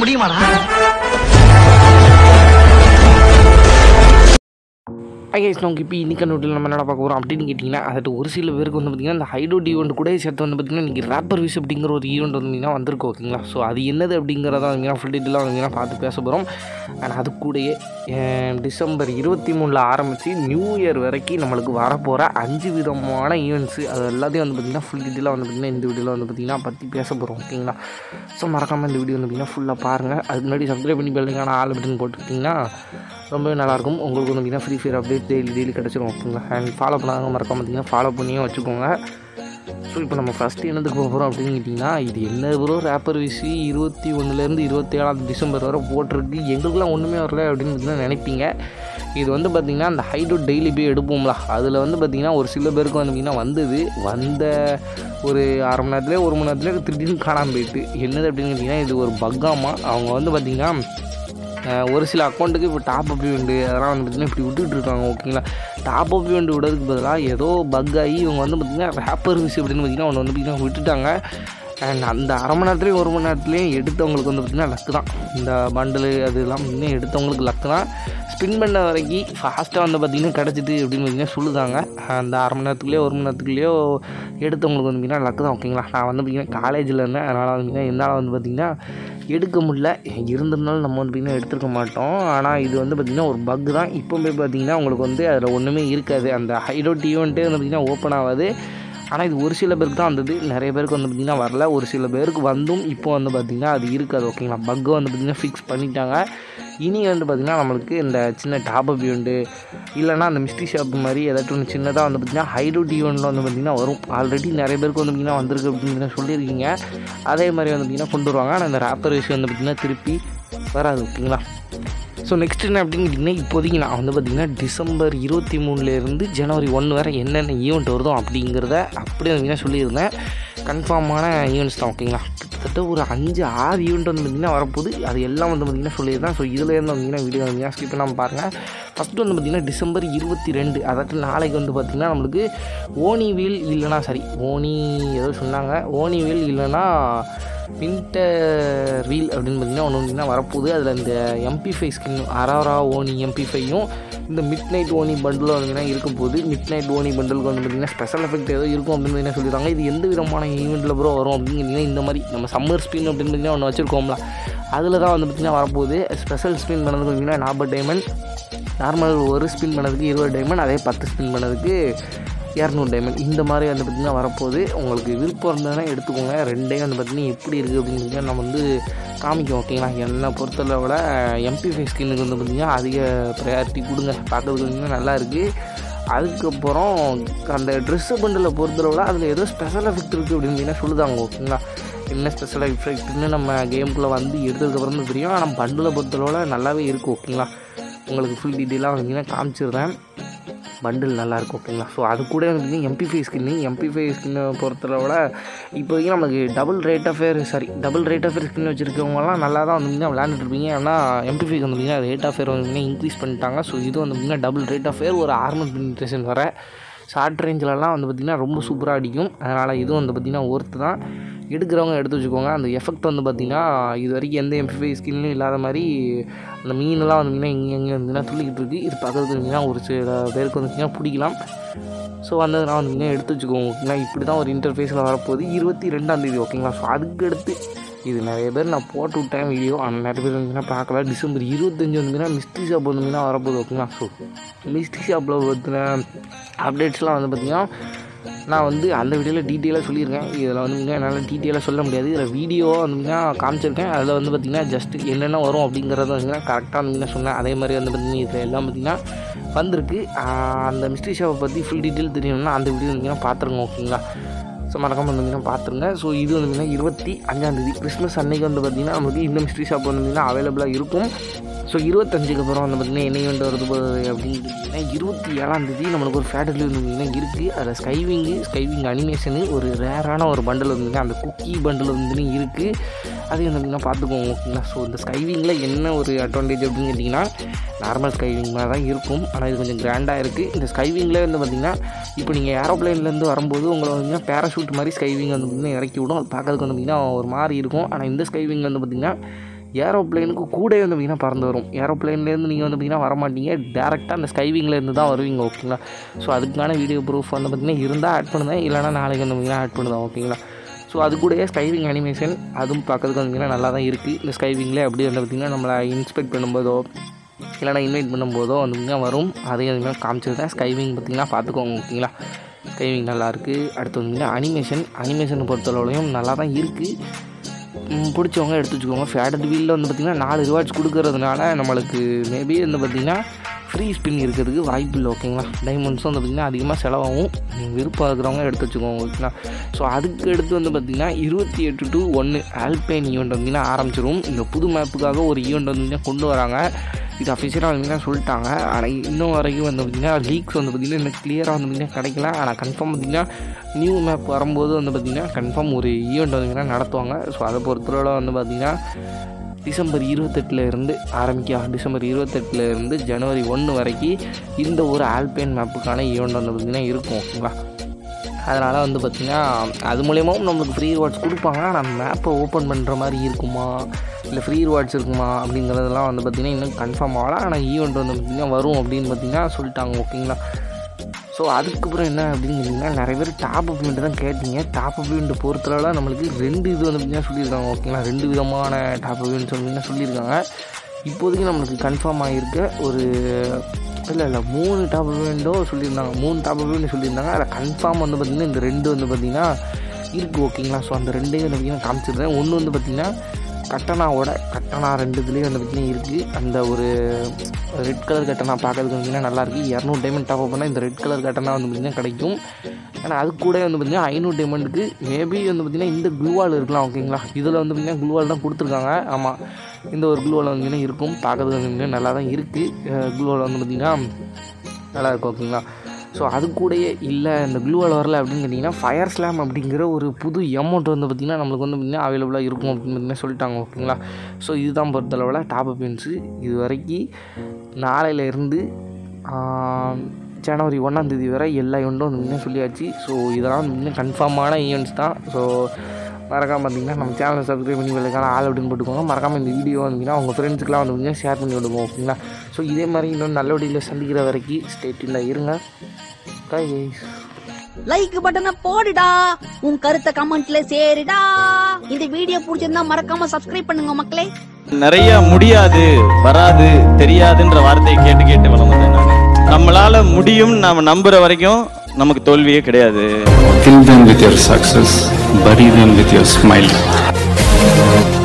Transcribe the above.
முடியுமாடா ice நமக்கு இப்போ இன்னைக்கு நோட்டில் நம்ம என்ன பார்க்க போகிறோம் அப்படின்னு கேட்டிங்கன்னா அதுட்டு ஒரு சில பேருக்கு வந்து பார்த்திங்கன்னா இந்த ஹைடோட் ஈவெண்ட் கூட சேர்த்து வந்து பார்த்திங்கன்னா இன்றைக்கி ரேப்பர் விஷ் அப்படிங்கிற ஒரு ஈவெண்ட் வந்தீங்கன்னா வந்திருக்கு ஓகேங்களா ஸோ அது என்னது அப்படிங்கிறத வந்தீங்கன்னா ஃபுல் டீட்டெயிலாக வந்தீங்கன்னா பார்த்து பேச போகிறோம் அண்ட் அது கூடயே அஹ், டிசம்பர் இருபத்தி மூணில் ஆரம்பித்து நியூ இயர் வரைக்கும் நம்மளுக்கு வரப்போகிற அஞ்சு விதமான ஈவெண்ட்ஸு அது எல்லாத்தையும் வந்து பார்த்திங்கன்னா ஃபுல் டீட்டெயிலாக வந்து பார்த்திங்கன்னா இந்த வீடியோவில் வந்து பார்த்திங்கன்னா பற்றி பேச போகிறோம் ஓகேங்களா ஸோ மறக்காமல் இந்த வீடியோ வந்து பார்த்திங்கன்னா ஃபுல்லாக பாருங்கள் அதுக்கு முன்னாடி சப்ஸ்கிரைப் பண்ணி பெல்லுக்கான ஆள் அப்படின்னு போட்டுக்கிட்டிங்கன்னா ரொம்பவே நல்லாயிருக்கும் உங்களுக்கு வந்து பார்த்திங்கன்னா Free Fire update daily daily கிடச்சிரும் ஓகேங்களா அண்ட் ஃபாலோ பண்ணாங்க மறக்காம பார்த்தீங்கன்னா ஃபாலோ பண்ணியும் வச்சுக்கோங்க ஸோ இப்போ நம்ம ஃபஸ்ட்டு என்னதுக்கு போக போகிறோம் அப்படின்னு கேட்டிங்கன்னா இது என்ன ப்ரோ ரேப்பர் விஷி இருபத்தி ஒன்றுலேருந்து இருபத்தேழாம் டிசம்பர் வரை போட்டிருக்கு எங்களுக்குலாம் ஒன்றுமே வரல அப்படின்னு பார்த்தீங்கன்னா நினைப்பீங்க இது வந்து பார்த்திங்கன்னா அந்த ஹைடோ டெய்லி போய் எடுப்போம்ல அதில் வந்து பார்த்திங்கன்னா ஒரு சில பேருக்கு வந்து பார்த்திங்கன்னா வந்தது வந்த ஒரு அரை மணி நேரத்துலேயே ஒரு மணி நேரத்துலேயே திடீர்னு காணாமல் போயிட்டு என்னது அப்படின்னு கேட்டிங்கன்னா இது ஒரு பக்காமா அவங்க வந்து பார்த்திங்கன்னா அஹ் ஒரு சில அக்கௌண்ட்டுக்கு இப்போ டாப் அப் வேண்டு அதெல்லாம் வந்து பார்த்திங்கன்னா இப்படி விட்டுட்டு இருக்காங்க ஓகேங்களா டாப் அப் வேண்டு விடுறதுக்கு பதிலாக ஏதோ பக் ஆகி இவங்க வந்து பார்த்திங்கன்னா ரேப்பர் விஷயம் அப்படின்னு பார்த்திங்கன்னா ஒன்று வந்து பார்த்திங்கன்னா விட்டுட்டாங்க அண்ட் அந்த அரை மணி நேரத்துலேயும் ஒரு மணி நேரத்துலேயும் எடுத்தவங்களுக்கு வந்து பார்த்திங்கன்னா லக்கு தான் இந்த பண்டிலு அது எல்லாம் இன்னும் எடுத்தவங்களுக்கு லக்கு தான் ஸ்பின் பண்ண வரைக்கும் ஃபாஸ்ட்டாக வந்து பார்த்திங்கன்னா கிடச்சிட்டு அப்படின்னு பார்த்திங்கன்னா சொல்லுதாங்க அந்த அரை மணி நேரத்துக்குள்ளேயோ ஒரு மணி நேரத்துக்குள்ளேயோ எடுத்தவங்களுக்கு வந்து பார்த்திங்கன்னா லக்கு தான் ஓகேங்களா நான் வந்து பார்த்திங்கன்னா காலேஜில் இருந்தேன் அதனால் வந்து பார்த்திங்கன்னா என்னால் வந்து பார்த்திங்கன்னா எடுக்க முடியல இருந்திருந்தாலும் நம்ம வந்து பார்த்திங்கன்னா எடுத்துருக்க மாட்டோம் ஆனால் இது வந்து பார்த்திங்கன்னா ஒரு பக் தான் இப்போ போய் பார்த்திங்கன்னா உங்களுக்கு வந்து அதில் ஒன்றுமே இருக்காது அந்த ஹைடோட் ஈவெண்ட்டே வந்து பார்த்திங்கன்னா ஓப்பன் ஆகாது ஆனால் இது ஒரு சில பேருக்கு தான் வந்தது நிறைய பேருக்கு வந்து பார்த்திங்கன்னா வரல ஒரு சில பேருக்கு வந்தும் இப்போ வந்து பார்த்திங்கன்னா அது இருக்காது ஓகேங்களா பக்கை வந்து பார்த்திங்கன்னா ஃபிக்ஸ் பண்ணிட்டாங்க இனி வந்து பார்த்திங்கன்னா நம்மளுக்கு இந்த சின்ன டாப் அப் ஈவெண்ட்டு இல்லைனா அந்த மிஸ்ட்ரி ஷாப் மாதிரி ஏதாச்சும் ஒன்று சின்னதாக வந்து பார்த்திங்கன்னா ஹைடோட் ஈவெண்ட்டில் வந்து பார்த்திங்கன்னா வரும் ஆல்ரெடி நிறைய பேருக்கு வந்து பார்த்திங்கன்னா வந்திருக்கு அப்படின்னு சொல்லியிருக்கீங்க அதே மாதிரி வந்து பார்த்திங்கன்னா கொண்டு வருவாங்க ஆனால் இந்த ரேப்பர் விஷயம் வந்து பார்த்திங்கன்னா திருப்பி வராது ஓகேங்களா ஸோ நெக்ஸ்ட் என்ன அப்படின்னு கேட்டிங்கன்னா இப்போதைக்கு நான் வந்து பார்த்திங்கன்னா டிசம்பர் இருபத்தி மூணுலேருந்து ஜனவரி ஒன்று வரை என்னென்ன ஈவெண்ட் வருதோ அப்படிங்கிறத அப்படியே வந்து சொல்லியிருந்தேன் கன்ஃபார்மான ஈவெண்ட்ஸ் தான் ஓகேங்களா கிட்டத்தட்ட ஒரு அஞ்சு ஆறு ஈவெண்ட் வந்து பார்த்திங்கன்னா வரப்போகுது அது எல்லாம் வந்து பார்த்திங்கன்னா சொல்லியிருந்தேன் ஸோ இதுலேருந்து வந்தீங்கன்னா வீடியோ வந்து ஸ்கிப் பண்ணாமல் பாருங்கள் ஃபஸ்ட்டு வந்து பார்த்திங்கன்னா டிசம்பர் இருபத்தி ரெண்டு அதாட்டு நாளைக்கு வந்து பார்த்திங்கன்னா நம்மளுக்கு ஓனி வீல் இல்லைனா சரி ஓனி ஏதோ சொன்னாங்க ஓனி வீல் இல்லைனா வின்டர் வீல் அப்படின்னு பார்த்தீங்கன்னா ஒன்று வந்தீங்கன்னா வரப்போகுது அதில் இந்த எம்பி ஃபைவ் ஸ்கின் அராரா ஓனி எம்பி ஃபையும் இந்த மிட் நைட் ஓனி பண்டில் வந்தீங்கன்னா இருக்கும் போது மிட் நைட் ஓனி பண்டிலுக்கு வந்து பார்த்தீங்கன்னா ஸ்பெஷல் எஃபெக்ட் ஏதோ இருக்கும் அப்படின்னு பார்த்தீங்கன்னா சொல்லிடுறாங்க இது எந்த விதமான ஈவெண்ட்டில் ப்ரோ வரும் அப்படின்னு கேட்டிங்கன்னா இந்த மாதிரி நம்ம சம்மர் ஸ்பின் அப்படின்னு பார்த்தீங்கன்னா ஒன்று வச்சுருக்கோம்ல அதில் தான் வந்து பார்த்திங்கன்னா வரப்போகுது ஸ்பெஷல் ஸ்பின் பண்ணதுக்கு பார்த்தீங்கன்னா நாற்பது டைமண்ட் நார்மல் ஒரு ஸ்பின் பண்ணதுக்கு இருபது டைமண்ட் அதே பத்து ஸ்பின் பண்ணதுக்கு இரநூறு டைமண்ட் இந்த மாதிரி வந்து பார்த்திங்கன்னா வரப்போகுது உங்களுக்கு விருப்பம் இருந்ததுன்னா எடுத்துக்கோங்க ரெண்டே வந்து பார்த்திங்கன்னா எப்படி இருக்குது அப்படின்னு சொல்லி நம்ம வந்து காமிக்கும் ஓகேங்களா என்னை பொறுத்தளவில் எம்பி ஃபைவ் ஸ்கின்னுக்கு வந்து பார்த்திங்கன்னா அதிக ப்ரையாரிட்டி கொடுங்க பார்க்கறதுக்கு வந்து நல்லா இருக்குது அதுக்கப்புறம் அந்த ட்ரெஸ்ஸு பண்டில் பொறுத்தளவில் அதில் ஏதோ ஸ்பெஷல் எஃபெக்ட் இருக்குது அப்படின்னு பார்த்தீங்கன்னா சொல்லுதாங்க ஓகேங்களா என்ன ஸ்பெஷல் எஃபெக்ட்னு நம்ம கேமுக்குள்ளே வந்து எடுத்ததுக்கப்புறம் தான் தெரியும் ஆனால் பண்டில் பொறுத்தளவில் நல்லாவே இருக்குது ஓகேங்களா உங்களுக்கு ஃபுல் டீட்டெயிலாக வந்தீங்கன்னா காமிச்சிடுறேன் பண்டில் நல்லாயிருக்கும் ஓகேங்களா ஸோ அது கூட வந்து MP five skin MP five ஸ்கின்னை பொறுத்தளவில் இப்போதைக்கு நமக்கு double rate of fire sorry double rate of fire skin வச்சுருக்கவங்கலாம் நல்லா தான் வந்து விளையாண்டுட்டு இருப்பீங்க ஏன்னா எம்பி ஃபைக்கு வந்து ரேட் ஆஃப் ஃபேர் வந்து இன்க்ரீஸ் பண்ணிட்டாங்க ஸோ இது வந்து பார்த்திங்கன்னா டபுள் ரேட் ஆஃப் ஃபேர் ஒரு ஆர்மர் பெனிட்ரேஷன் வர ஷார்ட் ரேஞ்சிலலாம் வந்து பார்த்திங்கன்னா ரொம்ப சூப்பராக அடிக்கும் அதனால் இதுவும் வந்து பார்த்திங்கன்னா ஒர்த்து தான் எடுக்கிறவங்க எடுத்து வச்சுக்கோங்க அந்த எஃபெக்ட் வந்து பார்த்திங்கன்னா இது வரைக்கும் எந்த எம்பிஃபை ஸ்கின்லையும் இல்லாத மாதிரி அந்த மீனெல்லாம் வந்தீங்கன்னா இங்கே இங்கே வந்தீங்கன்னா துள்ளிக்கிட்டு இருக்குது இது பார்க்கறதுக்கு இருந்தீங்கன்னா ஒரு சில பேருக்கு வந்துச்சுன்னா பிடிக்கலாம் ஸோ வந்ததுனா வந்தீங்கன்னா எடுத்து வச்சுக்கோங்க ஓகேங்களா இப்படி தான் ஒரு இன்டர்ஃபேஸில் வரப்போகுது இருபத்தி ரெண்டாம் தேதி ஓகேங்களா ஸோ அதுக்கு அடுத்து இது நிறைய பேர் நான் போட்டு விட்டேன் வீடியோ ஆனால் நிறைய பேர் வந்தீங்கன்னா பார்க்கல டிசம்பர் இருபத்தஞ்சி வந்தீங்கன்னா மிஸ்ட்ரி ஷாப் வந்தீங்கன்னா வரப்போகுது ஓகேங்களா ஸோ மிஸ்ட்ரி ஷாப்பில் பற்றின அப்டேட்ஸ்லாம் வந்து பார்த்திங்கன்னா நான் வந்து அந்த வீடியோவில் டீட்டெயிலாக சொல்லியிருக்கேன் இதில் வந்து என்னால் டீட்டெயிலாக சொல்ல முடியாது இதில் வீடியோ வந்து காமிச்சிருக்கேன் அதில் வந்து பார்த்திங்கன்னா ஜஸ்ட் என்னென்ன வரும் அப்படிங்கிறத வந்து கரெக்டாக வந்து சொன்னேன் அதே மாதிரி வந்து பார்த்திங்கன்னா இதில் எல்லாம் பார்த்திங்கன்னா வந்திருக்கு ஆஹ் அந்த மிஸ்ட்ரி ஷாப்பை பற்றி ஃபுல் டீட்டெயில் தெரியணும்னா அந்த வீடியோ வந்தீங்கன்னா பார்த்துருங்க ஓகேங்களா ஸோ மறக்காமல் வந்தீங்கன்னா பார்த்துருங்க ஸோ இது வந்து பார்த்திங்கன்னா இருபத்தி அஞ்சாந்தேதி கிறிஸ்மஸ் அன்னைக்கு வந்து பார்த்திங்கன்னா நமக்கு இந்த மிஸ்ட்ரி ஷாப் வந்து பார்த்திங்கன்னா அவைலபிளாக இருக்கும் ஸோ இருபத்தஞ்சுக்கு அப்புறம் வந்து பார்த்திங்கன்னா என்ன ஈவெண்ட் வருது போகுது அப்படின்னு கேட்டிங்கன்னா இருபத்தி ஏழாம் தேதி நம்மளுக்கு ஒரு ஃபேட்டர்லி வந்து பார்த்திங்கன்னா இருக்குது அதில் ஸ்கைவிங்கு ஸ்கைவிங் அனிமேஷனு ஒரு ரேரான ஒரு பண்டில் வந்து அந்த குக்கி பண்டில் வந்து இருக்குது அதையும் வந்து பார்த்திங்கன்னா பார்த்துக்கோங்க ஓகேங்களா ஸோ இந்த ஸ்கைவிங்கில் என்ன ஒரு அட்வான்டேஜ் அப்படின்னு கேட்டிங்கன்னா நார்மல் ஸ்கைவிங் மாதிரி தான் இருக்கும் ஆனால் இது கொஞ்சம் கிராண்டாக இருக்குது இந்த ஸ்கைவிங்கில் வந்து பார்த்திங்கன்னா இப்போ நீங்கள் ஏரோப்ளைன்லேருந்து வரும்போது உங்களை வந்து பேராஷூட் மாதிரி ஸ்கைவிங் வந்து பார்த்திங்கன்னா இறக்கி விடும் அது பார்க்கறதுக்கு வந்து பார்த்திங்கன்னா ஒரு மாதிரி இருக்கும் ஆனால் இந்த ஸ்கைவிங் வந்து பார்த்திங்கன்னா ஏரோப்ளேனுக்கு கூடவே வந்து பார்த்திங்கன்னா பறந்து வரும் ஏரோப்ளேன்லேருந்து நீங்கள் வந்து பார்த்திங்கன்னா வர மாட்டீங்க டேரெக்டாக அந்த ஸ்கைவிங்லேருந்து தான் வருவீங்க ஓகேங்களா ஸோ அதுக்கான வீடியோ ப்ரூஃப் வந்து பார்த்திங்கன்னா இருந்தால் ஆட் பண்ணுவேன் இல்லைனா நாளைக்கு வந்து பார்த்திங்கன்னா ஆட் பண்ணுவேன் ஓகேங்களா ஸோ அது கூடயே ஸ்கைவிங் அனிமேஷன் அதுவும் பார்க்கறதுக்கு வந்து நல்லா தான் இருக்குது இந்த ஸ்கைவிங்கில் அப்படியே வந்து பார்த்திங்கன்னா நம்மளை இன்ஸ்பெக்ட் பண்ணும்போதோ இல்லைனா இன்வைட் பண்ணும்போதோ வந்து பார்த்திங்கன்னா வரும் அதையும் அதுமாதிரி காமிச்சிருந்தேன் ஸ்கைவிங் பார்த்திங்கன்னா பார்த்துக்கோங்க ஓகேங்களா ஸ்கைவிங் நல்லா இருக்குது அடுத்து வந்து அனிமேஷன் அனிமேஷனை பொறுத்தளவுலையும் நல்லா தான் இருக்குது பிடிச்சவங்க எடுத்து வச்சுக்கோங்க ஃபேடட் வீலில் வந்து பார்த்திங்கன்னா நாலு ரிவார்ட்ஸ் கொடுக்கறதுனால நம்மளுக்கு மேபி வந்து பார்த்திங்கன்னா ஃப்ரீ ஸ்பின் இருக்கிறதுக்கு வாய்ப்பு இல்லை ஓகேங்களா டைமண்ட்ஸும் வந்து பார்த்திங்கன்னா அதிகமாக செலவாகும் நீங்க விருப்பம் இருக்கிறவங்க எடுத்து வச்சுக்கோங்க ஓகேங்களா ஸோ அதுக்கு அடுத்து வந்து பார்த்திங்கன்னா இருபத்தி எட்டு டு ஒன்று ஆல்பைன் ஈவெண்ட் வந்தீங்கன்னா ஆரம்பிச்சிரும் இந்த புது மேப்புக்காக ஒரு ஈவெண்ட் வந்து கொண்டு வராங்க இது அஃபிஷியலாக வந்தீங்கன்னா சொல்லிட்டாங்க ஆனால் இன்னும் வரைக்கும் வந்து பார்த்திங்கன்னா லீக்ஸ் வந்து பார்த்திங்கன்னா இன்னும் கிளியராக வந்து பார்த்திங்கன்னா கிடைக்கல ஆனால் கன்ஃபார்ம் பார்த்திங்கன்னா நியூ மேப் வரும்போது வந்து பார்த்திங்கன்னா கன்ஃபார்ம் ஒரு ஈவெண்ட் வந்து நடத்துவாங்க ஸோ அதை பொறுத்தவரை வந்து பார்த்திங்கன்னா டிசம்பர் இருபத்தெட்டில் இருந்து ஆரம்பிக்க டிசம்பர் இருபத்தெட்டில் இருந்து ஜனவரி ஒன்று வரைக்கும் இந்த ஒரு ஆல்பைன் மேப்புக்கான ஈவெண்ட் வந்து பார்த்திங்கன்னா இருக்கும் ஓகேங்களா அதனால் வந்து பார்த்திங்கன்னா அது மூலியமாவும் நம்மளுக்கு ஃப்ரீ ரிவார்ட்ஸ் கொடுப்பாங்க ஆனால் மேப்பை ஓப்பன் பண்ணுற மாதிரி இருக்குமா இல்லை ஃப்ரீ ரிவார்ட்ஸ் இருக்குமா அப்படிங்கிறதெல்லாம் வந்து பார்த்திங்கன்னா இன்னும் கன்ஃபார்ம் ஆகல ஆனால் ஈவெண்ட் வந்து பார்த்திங்கன்னா வரும் அப்படின்னு பார்த்திங்கன்னா சொல்லிட்டாங்க ஓகேங்களா ஸோ அதுக்கப்புறம் என்ன அப்படின்னு கேட்டிங்கன்னா நிறைய பேர் டாப் அப் தான் கேட்டீங்க டாப் அப் பொறுத்தளவில் நம்மளுக்கு ரெண்டு இது வந்து பார்த்திங்கன்னா சொல்லியிருக்காங்க ஓகேங்களா ரெண்டு விதமான டாப் அப் சொல்லிங்கன்னா சொல்லியிருக்காங்க இப்போதைக்கு நம்மளுக்கு கன்ஃபார்ம் ஆகியிருக்க ஒரு இல்லை இல்லை மூணு டாப் வேண்டோ சொல்லியிருந்தாங்க மூணு டாப் வேண்டு சொல்லியிருந்தாங்க அதில் கன்ஃபார்ம் வந்து பார்த்திங்கன்னா இந்த ரெண்டு வந்து பார்த்திங்கன்னா இருக்குது ஓகேங்களா ஸோ அந்த ரெண்டையும் வந்து பார்த்திங்கன்னா காமிச்சிருந்தேன் ஒன்று வந்து பார்த்திங்கன்னா கட்டனாவோட கட்டனா ரெண்டு இதுலேயும் வந்து பார்த்திங்கன்னா இருக்குது அந்த ஒரு ரெட் கலர் கட்டனா பார்க்கறதுக்கு வந்து நல்லாயிருக்கு இரநூறு டைமண்ட் டாப் பண்ணால் இந்த ரெட் கலர் கட்டனா வந்து பார்த்திங்கன்னா கிடைக்கும் ஆனால் அது கூட வந்து பார்த்திங்கன்னா ஐநூறு டைமண்டுக்கு மேபி வந்து பார்த்திங்கன்னா இந்த க்ளூவால் இருக்கலாம் ஓகேங்களா இதில் வந்து பார்த்திங்கன்னா க்ளூவால் தான் கொடுத்துருக்காங்க ஆமாம் இந்த ஒரு க்ளூவால் வந்து பார்த்திங்கன்னா இருக்கும் பார்க்கறதுக்கு வந்து பார்த்திங்கன்னா நல்லா தான் இருக்குது க்ளூவால் வந்து பார்த்திங்கன்னா நல்லா இருக்கும் ஓகேங்களா ஸோ அது கூடயே இல்லை இந்த க்ளூவால் வரல அப்படின்னு கேட்டிங்கன்னா ஃபயர் ஸ்லாம் அப்படிங்கிற ஒரு புது அமௌண்ட் வந்து பார்த்திங்கன்னா நம்மளுக்கு வந்து பார்த்திங்கன்னா அவைலபிளாக இருக்கும் அப்படின்னு பார்த்திங்கன்னா சொல்லிட்டாங்க ஓகேங்களா ஸோ இதுதான் பொறுத்தளவில் டாப் அப்பின்ஸு இது வரைக்கும் நாளையிலேருந்து ஜனவரி ஒன்றாந்தேதி வரை எல்லா ஈவெண்ட்டும் வந்து பார்த்திங்கன்னா சொல்லியாச்சு ஸோ இதெல்லாம் வந்து பார்த்திங்கன்னா கன்ஃபார்மான ஈவெண்ட்ஸ் தான் ஸோ மறக்காம பார்த்தீங்கன்னா நம்ம சேனலை சப்ஸ்கிரைப் பண்ணி வெள்ளைக்கான ஆள் அப்படின்னு போட்டுக்கோங்க மறக்காமல் இந்த வீடியோ வந்தீங்கன்னா உங்கள் ஃப்ரெண்ட்ஸுக்குலாம் வந்து பார்த்தீங்கன்னா ஷேர் பண்ணி விடுங்க ஓகேங்களா ஸோ இதே மாதிரி இன்னும் நல்ல வீடியோவில் சந்திக்கிற வரைக்கும் ஸ்டேட்டில் இருங்க கைஸ் லைக் பட்டனை போடுடா உன் கருத்தை கமெண்ட்ல சேருடா இந்த வீடியோ பிடிச்சிருந்தா மறக்காம சப்ஸ்கிரைப் பண்ணுங்க மக்களே நிறைய முடியாது வராது தெரியாதுன்ற வார்த்தையை கேட்டு கேட்டு வளர்ந்தேன் நான் நம்மளால முடியும் நாம நம்புற வரைக்கும் நமக்கு தோல்வியே கிடையாது Kill them with your success, bury them with your smile.